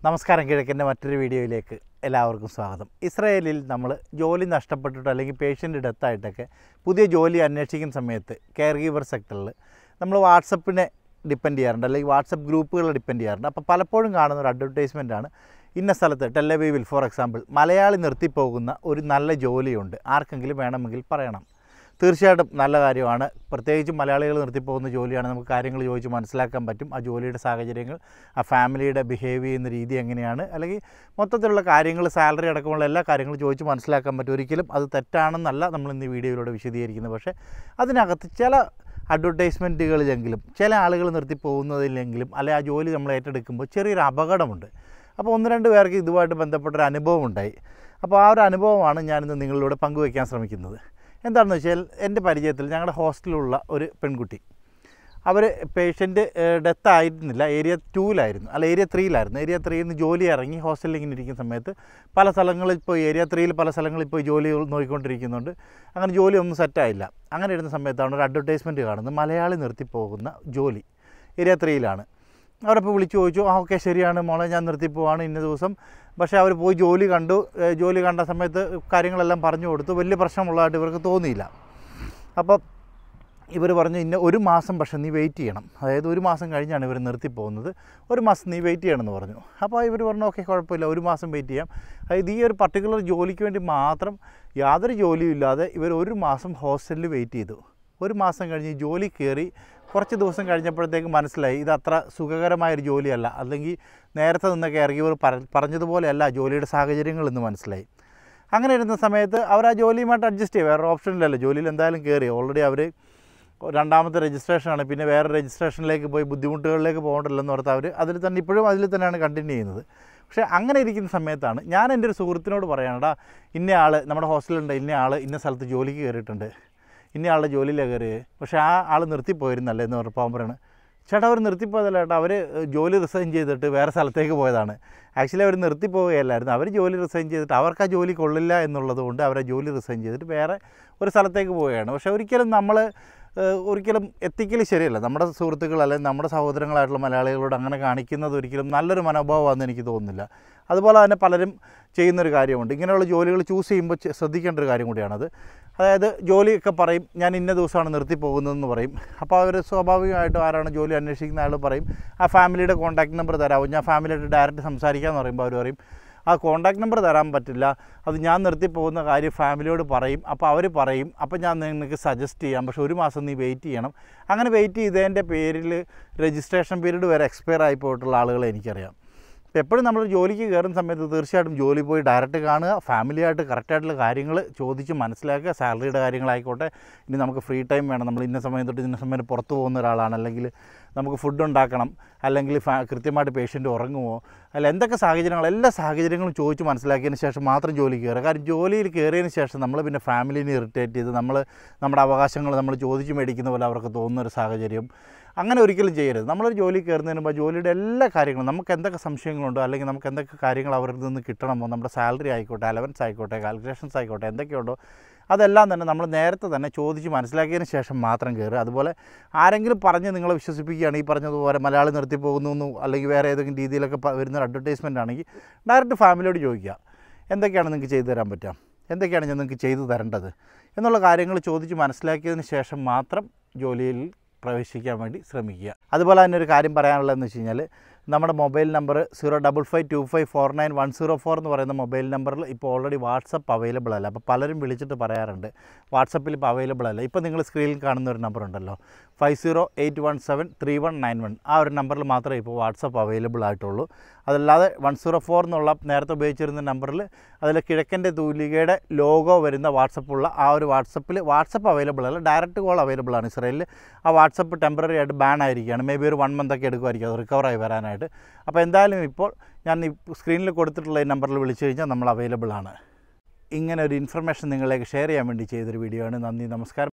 നമസ്കാരം കിഴക്കിൻ്റെ മറ്റൊരു വീഡിയോയിലേക്ക് എല്ലാവർക്കും സ്വാഗതം ഇസ്രായേലിൽ നമ്മൾ ജോലി നഷ്ടപ്പെട്ടിട്ടോ അല്ലെങ്കിൽ പേഷ്യൻ്റ് ഡെത്തായിട്ടൊക്കെ പുതിയ ജോലി അന്വേഷിക്കുന്ന സമയത്ത് കെയർ ഗീവർ സെക്ടറിൽ നമ്മൾ വാട്സപ്പിനെ ഡിപ്പെൻഡ് ചെയ്യാറുണ്ട് അല്ലെങ്കിൽ വാട്സപ്പ് ഗ്രൂപ്പുകളെ ഡിപ്പെൻഡ് ചെയ്യാറുണ്ട് അപ്പോൾ പലപ്പോഴും കാണുന്ന ഒരു അഡ്വർടൈസ്മെൻ്റ് ആണ് ഇന്ന സ്ഥലത്ത് ടെല്ലവീവിൽ ഫോർ എക്സാമ്പിൾ മലയാളി നിർത്തിപ്പോകുന്ന ഒരു നല്ല ജോലിയുണ്ട് ആർക്കെങ്കിലും വേണമെങ്കിൽ പറയണം തീർച്ചയായിട്ടും നല്ല കാര്യമാണ് പ്രത്യേകിച്ചും മലയാളികൾ നിർത്തിപ്പോകുന്ന ജോലിയാണ് നമുക്ക് കാര്യങ്ങൾ ചോദിച്ച് മനസ്സിലാക്കാൻ പറ്റും ആ ജോലിയുടെ സാഹചര്യങ്ങൾ ആ ഫാമിലിയുടെ ബിഹേവ് ചെയ്യുന്ന രീതി എങ്ങനെയാണ് അല്ലെങ്കിൽ മൊത്തത്തിലുള്ള കാര്യങ്ങൾ സാലറി അടക്കമുള്ള എല്ലാ കാര്യങ്ങളും ചോദിച്ച് മനസ്സിലാക്കാൻ പറ്റും ഒരിക്കലും അത് തെറ്റാണെന്നല്ല നമ്മൾ ഇന്ന് ഈ വീഡിയോയിലൂടെ വിശദീകരിക്കുന്നത് പക്ഷേ അതിനകത്ത് ചില അഡ്വർടൈസ്മെൻറ്റുകളിലെങ്കിലും ചില ആളുകൾ നിർത്തിപ്പോകുന്നതിലെങ്കിലും അല്ലെ ആ ജോലി നമ്മൾ ഏറ്റെടുക്കുമ്പോൾ ചെറിയൊരു അപകടമുണ്ട് അപ്പോൾ ഒന്ന് രണ്ട് പേർക്ക് ഇതുമായിട്ട് ബന്ധപ്പെട്ടൊരു അനുഭവം ഉണ്ടായി അപ്പോൾ ആ ഒരു അനുഭവമാണ് ഞാനിന്ന് നിങ്ങളിലൂടെ പങ്കുവയ്ക്കാൻ ശ്രമിക്കുന്നത് എന്താണെന്ന് വെച്ചാൽ എൻ്റെ പരിചയത്തിൽ ഞങ്ങളുടെ ഹോസ്റ്റലിലുള്ള ഒരു പെൺകുട്ടി അവർ പേഷ്യൻ്റ് ഡെത്ത് ആയിരുന്നില്ല ഏരിയ ടൂവിലായിരുന്നു അല്ല ഏരിയ ത്രീയിലായിരുന്നു ഏരിയ ത്രീയിൽ നിന്ന് ജോലി ഇറങ്ങി ഹോസ്റ്റലിൽ ഇങ്ങനെ ഇരിക്കുന്ന സമയത്ത് പല സ്ഥലങ്ങളിൽ പോയി ഏരിയ ത്രീയിൽ പല സ്ഥലങ്ങളിൽ പോയി ജോലി നോക്കിക്കൊണ്ടിരിക്കുന്നുണ്ട് അങ്ങനെ ജോലി ഒന്നും സെറ്റായില്ല അങ്ങനെ ഇരുന്ന സമയത്താണ് ഒരു അഡ്വർടൈസ്മെൻറ്റ് കാണുന്നത് മലയാളി നിർത്തിപ്പോകുന്ന ജോലി ഏരിയ ത്രീയിലാണ് അവരപ്പോൾ വിളിച്ചു ചോദിച്ചു ആ ഓക്കെ ശരിയാണ് മോളെ ഞാൻ നിർത്തിപ്പോവാണ് ഇന്ന ദിവസം പക്ഷേ അവർ പോയി ജോലി കണ്ടു ഏഹ് ജോലി കണ്ട സമയത്ത് കാര്യങ്ങളെല്ലാം പറഞ്ഞു കൊടുത്തു വലിയ പ്രശ്നമുള്ളതായിട്ട് ഇവർക്ക് തോന്നിയില്ല അപ്പോൾ ഇവർ പറഞ്ഞു ഇന്ന ഒരു മാസം പക്ഷേ നീ വെയിറ്റ് ചെയ്യണം അതായത് ഒരു മാസം കഴിഞ്ഞാണ് ഇവർ നിർത്തിപ്പോകുന്നത് ഒരു മാസം നീ വെയിറ്റ് ചെയ്യണമെന്ന് പറഞ്ഞു അപ്പോൾ ഇവർ പറഞ്ഞു ഓക്കെ കുഴപ്പമില്ല ഒരു മാസം വെയിറ്റ് ചെയ്യാം അതായത് ഈ ഒരു പർട്ടിക്കുലർ ജോലിക്ക് വേണ്ടി മാത്രം യാതൊരു ജോലിയും ഇല്ലാതെ ഇവർ ഒരു മാസം ഹോസ്റ്റലിൽ വെയിറ്റ് ചെയ്തു ഒരു മാസം കഴിഞ്ഞ് ജോലി കയറി കുറച്ച് ദിവസം കഴിഞ്ഞപ്പോഴത്തേക്ക് മനസ്സിലായി ഇത് അത്ര സുഖകരമായൊരു ജോലിയല്ല അല്ലെങ്കിൽ നേരത്തെ നിന്ന കെയർ ഗീവർ പറഞ്ഞതുപോലെയല്ല ജോലിയുടെ സാഹചര്യങ്ങൾ എന്ന് മനസ്സിലായി അങ്ങനെ ഇരുന്ന സമയത്ത് അവർ ആ ജോലിയുമായിട്ട് അഡ്ജസ്റ്റ് ചെയ്യുക വേറെ ഓപ്ഷനില്ലല്ലോ ജോലിയിൽ എന്തായാലും കയറി ഓൾറെഡി അവർ രണ്ടാമത്തെ രജിസ്ട്രേഷനാണ് പിന്നെ വേറെ രജിസ്ട്രേഷനിലേക്ക് പോയി ബുദ്ധിമുട്ടുകളിലേക്ക് പോകണ്ടല്ലെന്ന് ഓർത്ത് അവർ അതിൽ തന്നെ ഇപ്പോഴും അതിൽ തന്നെയാണ് കണ്ടിന്യൂ ചെയ്യുന്നത് പക്ഷേ അങ്ങനെ ഇരിക്കുന്ന സമയത്താണ് ഞാൻ എൻ്റെ ഒരു സുഹൃത്തിനോട് പറയാനടാ ഇന്ന ആൾ നമ്മുടെ ഹോസ്റ്റലുണ്ട് ഇന്ന ആൾ ഇന്ന സ്ഥലത്ത് ജോലിക്ക് കയറിയിട്ടുണ്ട് ഇന്ന ആളുടെ ജോലിയിലാണ് കയറിയത് പക്ഷേ ആ ആൾ നിർത്തിപ്പോയിരുന്നല്ലേ എന്ന് പറഞ്ഞപ്പോൾ അവൻ പറയണം ചേട്ടാ അവർ നിർത്തിപ്പോയതല്ല ചേട്ടാ അവർ ജോലി റിസൈൻ ചെയ്തിട്ട് വേറെ സ്ഥലത്തേക്ക് പോയതാണ് ആക്ച്വലി അവർ നിർത്തിപ്പോവുകയല്ലായിരുന്നു അവർ ജോലി റിസൈൻ ചെയ്തിട്ട് അവർക്ക് ആ ജോലി കൊള്ളില്ല എന്നുള്ളത് കൊണ്ട് അവരെ ജോലി റിസൈൻ ചെയ്തിട്ട് വേറെ ഒരു സ്ഥലത്തേക്ക് പോവുകയാണ് പക്ഷേ ഒരിക്കലും നമ്മൾ ഏഹ് ഒരിക്കലും എത്തിക്കലി ശരിയല്ല നമ്മുടെ സുഹൃത്തുക്കൾ അല്ലെങ്കിൽ നമ്മുടെ സഹോദരങ്ങളായിട്ടുള്ള മലയാളികളോട് അങ്ങനെ കാണിക്കുന്നത് ഒരിക്കലും നല്ലൊരു മനോഭാവമാണെന്ന് എനിക്ക് തോന്നുന്നില്ല അതുപോലെ തന്നെ പലരും ചെയ്യുന്നൊരു കാര്യമുണ്ട് ഇങ്ങനെയുള്ള ജോലികൾ ചൂസ് ചെയ്യുമ്പോൾ ചെ- ശ്രദ്ധിക്കേണ്ട ഒരു കാര്യം കൂടിയാണത് അതായത് ജോലിയൊക്കെ പറയും ഞാൻ ഇന്ന ദിവസമാണ് നിർത്തി പോകുന്നതെന്ന് പറയും അപ്പോൾ അവർ സ്വാഭാവികമായിട്ടും ആരാണ് ജോലി അന്വേഷിക്കുന്ന ആൾ പറയും ആ ഫാമിലിയുടെ കോൺടാക്ട് നമ്പർ തരാമോ ഞാൻ ഫാമിലിയായിട്ട് ഡയറക്റ്റ് സംസാരിക്കാമെന്ന് പറയുമ്പോൾ അവർ പറയും ആ കോൺടാക്ട് നമ്പർ തരാൻ പറ്റില്ല അത് ഞാൻ നിർത്തി പോകുന്ന കാര്യം ഫാമിലിയോട് പറയും അപ്പോൾ അവർ പറയും അപ്പോൾ ഞാൻ നിങ്ങൾക്ക് സജസ്റ്റ് ചെയ്യാം പക്ഷേ ഒരു മാസം നീ വെയിറ്റ് ചെയ്യണം അങ്ങനെ വെയിറ്റ് ചെയ്തതിൻ്റെ പേരിൽ രജിസ്ട്രേഷൻ പീരീഡ് വരെ എക്സ്പയർ ആയി പോയിട്ടുള്ള ആളുകളെ എനിക്കറിയാം അപ്പോൾ എപ്പോഴും നമ്മൾ ജോലിക്ക് കയറുന്ന സമയത്ത് തീർച്ചയായിട്ടും ജോലി പോയി ഡയറക്റ്റ് കാണുക ഫാമിലിയായിട്ട് കറക്റ്റായിട്ടുള്ള കാര്യങ്ങൾ ചോദിച്ച് മനസ്സിലാക്കുക സാലറിയുടെ കാര്യങ്ങളായിക്കോട്ടെ ഇനി നമുക്ക് ഫ്രീ ടൈം വേണം നമ്മൾ ഇന്ന സമയം തൊട്ട് ഇന്ന സമയം പുറത്ത് പോകുന്ന ഒരാളാണ് അല്ലെങ്കിൽ നമുക്ക് ഫുഡ് ഉണ്ടാക്കണം അല്ലെങ്കിൽ ഫാ കൃത്യമായിട്ട് പേഷ്യൻ്റ് ഉറങ്ങുമോ അല്ല എന്തൊക്കെ സാഹചര്യങ്ങൾ എല്ലാ സാഹചര്യങ്ങളും ചോദിച്ച് മനസ്സിലാക്കിയതിന് ശേഷം മാത്രം ജോലി കയറുക കാരണം ജോലിയിൽ കയറിയതിന് ശേഷം നമ്മൾ പിന്നെ ഫാമിലിനെ ഇറിറ്റേറ്റ് ചെയ്ത് നമ്മൾ നമ്മുടെ അവകാശങ്ങൾ നമ്മൾ ചോദിച്ച് മേടിക്കുന്ന പോലെ അവർക്ക് തോന്നുന്ന ഒരു സാഹചര്യം അങ്ങനെ ഒരിക്കലും ചെയ്യരുത് നമ്മളൊരു ജോലി കയറുന്നതിന് മുമ്പ് ആ ജോലിയുടെ എല്ലാ കാര്യങ്ങളും നമുക്ക് എന്തൊക്കെ സംശയങ്ങളുണ്ടോ അല്ലെങ്കിൽ നമുക്ക് എന്തൊക്കെ കാര്യങ്ങൾ അവരിൽ നിന്ന് കിട്ടണമോ നമ്മുടെ സാലറി ആയിക്കോട്ടെ അലവൻസ് ആയിക്കോട്ടെ കാൽക്കുലേഷൻസ് ആയിക്കോട്ടെ എന്തൊക്കെയുണ്ടോ അതെല്ലാം തന്നെ നമ്മൾ നേരത്തെ തന്നെ ചോദിച്ച് മനസ്സിലാക്കിയതിന് ശേഷം മാത്രം കയറുക അതുപോലെ ആരെങ്കിലും പറഞ്ഞ് നിങ്ങളെ വിശ്വസിപ്പിക്കുകയാണ് ഈ പറഞ്ഞതുപോലെ മലയാളി നിർത്തി പോകുന്നു എന്ന് അല്ലെങ്കിൽ വേറെ ഏതെങ്കിലും രീതിയിലൊക്കെ പ- വരുന്ന ഒരു അഡ്വർടൈസ്മെൻ്റ് ആണെങ്കിൽ ഡയറക്റ്റ് ഫാമിലിയോട് ചോദിക്കുക എന്തൊക്കെയാണ് നിങ്ങൾക്ക് ചെയ്തു തരാൻ പറ്റുക എന്തൊക്കെയാണ് ഞാൻ നിങ്ങൾക്ക് ചെയ്തു തരേണ്ടത് എന്നുള്ള കാര്യങ്ങൾ ചോദിച്ച് മനസ്സിലാക്കിയതിന് ശേഷം മാത്രം ജോലിയിൽ പ്രവേശിക്കാൻ വേണ്ടി ശ്രമിക്കുക അതുപോലെ തന്നെ ഒരു കാര്യം പറയാനുള്ളതെന്ന് വെച്ച് കഴിഞ്ഞാൽ നമ്മുടെ mobile number zero double five two five four nine one zero four എന്ന് പറയുന്ന മൊബൈൽ നമ്പറിൽ ഇപ്പോൾ ഓൾറെഡി വാട്സപ്പ് അവൈലബിൾ അല്ല അപ്പോൾ പലരും വിളിച്ചിട്ട് പറയാറുണ്ട് വാട്സപ്പിൽ ഇപ്പോൾ അവൈലബിൾ അല്ല ഇപ്പോൾ നിങ്ങൾ സ്ക്രീനിൽ കാണുന്ന ഒരു നമ്പർ ഉണ്ടല്ലോ five zero eight one seven three one nine one ആ ഒരു നമ്പറിൽ മാത്രമേ ഇപ്പോൾ വാട്സപ്പ് അവൈലബിൾ ആയിട്ടുള്ളൂ അതല്ലാതെ വൺ സീറോ ഫോർ എന്നുള്ള നേരത്തെ ഉപയോഗിച്ചിരുന്ന നമ്പറിൽ അതിൽ കിഴക്കൻ്റെ തൂലികയുടെ ലോഗോ വരുന്ന വാട്സപ്പുള്ള ആ ഒരു വാട്സപ്പിൽ വാട്സപ്പ് അവൈലബിൾ അല്ല ഡയറക്റ്റ് കോൾ അവൈലബിൾ ആണ് ഇസ്രായേലിൽ ആ വാട്സപ്പ് ടെമ്പററി ആയിട്ട് ബാൻ ആയിരിക്കുകയാണ് മേ ബി ഒരു വൺ മന്ത് ഒക്കെ എടുക്കുമായിരിക്കും അത് റിക്കവറായി വരാനായിട്ട് അപ്പോൾ എന്തായാലും ഇപ്പോൾ ഞാൻ ഈ സ്ക്രീനിൽ കൊടുത്തിട്ടുള്ള ഈ നമ്പറിൽ വിളിച്ചു കഴിഞ്ഞാൽ നമ്മൾ അവൈലബിൾ ആണ് ഇങ്ങനെ ഒരു ഇൻഫർമേഷൻ നിങ്ങളിലേക്ക് ഷെയർ ചെയ്യാൻ വേണ്ടി ചെയ്തൊരു വീഡിയോ ആണ് നന്ദി നമസ്കാരം